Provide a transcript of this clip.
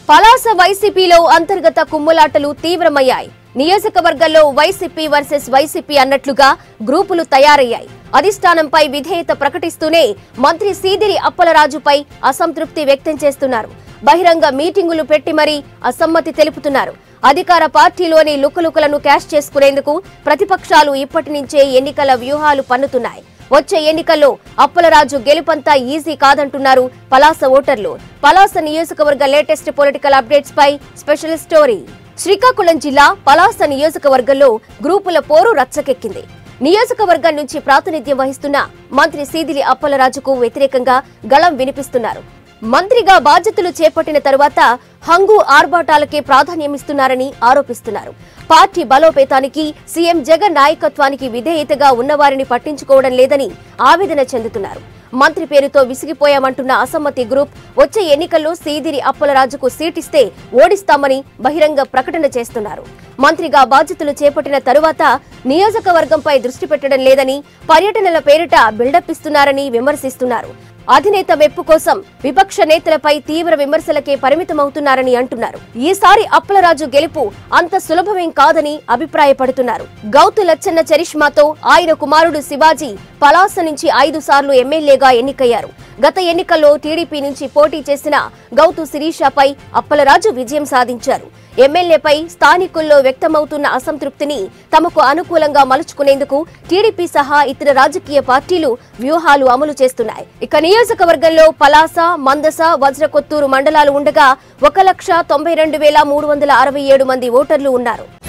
పలాస వైసీపీలో అంతర్గత కుమ్ములాటలు తీవ్రమయ్యాయి నియోజకవర్గంలో వైసీపీ వర్సెస్ వైసీపీ అన్నట్లుగా గ్రూపులు తయారయ్యాయి అధిష్టానంపై విధేయత ప్రకటిస్తూనే మంత్రి సీదిరి అప్పలరాజుపై అసంతృప్తి వ్యక్తం చేస్తున్నారు బహిరంగ మీటింగులు పెట్టి మరీ అసమ్మతి తెలుపుతున్నారు అధికార పార్టీలోని లుకలుకలను క్యాష్ చేసుకునేందుకు ప్రతిపక్షాలు ఇప్పటి నుంచే ఎన్నికల వ్యూహాలు పన్నుతున్నాయి వచ్చే ఎన్నికల్లో అప్పలరాజు గెలుపంతా ఈజీ కాదంటున్నారు పలాస ఓటర్లు పలాస నియోజకవర్గ లేటెస్ట్ పొలిటికల్ అప్డేట్స్ పై స్పెషల్ స్టోరీ శ్రీకాకుళం జిల్లా పలాస నియోజకవర్గంలో గ్రూపుల పోరు రచ్చకెక్కింది నియోజకవర్గం నుంచి ప్రాతినిధ్యం వహిస్తున్న మంత్రి సీదిలి అప్పలరాజుకు వ్యతిరేకంగా గళం వినిపిస్తున్నారు మంత్రిగా బాధ్యతలు చేపట్టిన తరువాత హంగు ఆర్భాటాలకే ప్రాధాన్యమిస్తున్నారని ఆరోపిస్తున్నారు పార్టీ బలోపేతానికి సీఎం జగన్ నాయకత్వానికి విధేయతగా ఉన్నవారిని పట్టించుకోవడం లేదని ఆవేదన చెందుతున్నారు మంత్రి పేరుతో విసిగిపోయామంటున్న అసమ్మతి గ్రూప్ వచ్చే ఎన్నికల్లో సీదిరి అప్పలరాజుకు సీటిస్తే ఓడిస్తామని బహిరంగ ప్రకటన చేస్తున్నారు మంత్రిగా బాధ్యతలు చేపట్టిన తరువాత నియోజకవర్గంపై దృష్టి పెట్టడం లేదని పర్యటనల పేరిట బిల్డప్ ఇస్తున్నారని విమర్శిస్తున్నారు అధినేత మెప్పు కోసం విపక్ష నేతలపై తీవ్ర విమర్శలకే పరిమితమవుతున్నారని అంటున్నారు ఈసారి అప్పలరాజు గెలుపు అంత సులభమేం కాదని అభిప్రాయపడుతున్నారు గౌతు లచ్చన్న చరిష్మాతో ఆయన కుమారుడు శివాజీ పలాస నుంచి ఐదు సార్లు ఎమ్మెల్యేగా ఎన్నికయ్యారు గత ఎన్నికల్లో టీడీపీ నుంచి పోటీ చేసిన గౌతు శిరీషపై అప్పలరాజు విజయం సాధించారు ఎమ్మెల్యేపై స్థానికుల్లో వ్యక్తమవుతున్న అసంతృప్తిని తమకు అనుకూలంగా మలుచుకునేందుకు టీడీపీ సహా ఇతర రాజకీయ పార్టీలు వ్యూహాలు అమలు చేస్తున్నాయి ఇక నియోజకవర్గంలో పలాస మందస వజ్రకొత్తూరు మండలాలు ఉండగా ఒక లక్ష తొంభై రెండు వేల మూడు వందల అరవై ఏడు మంది ఓటర్లు ఉన్నారు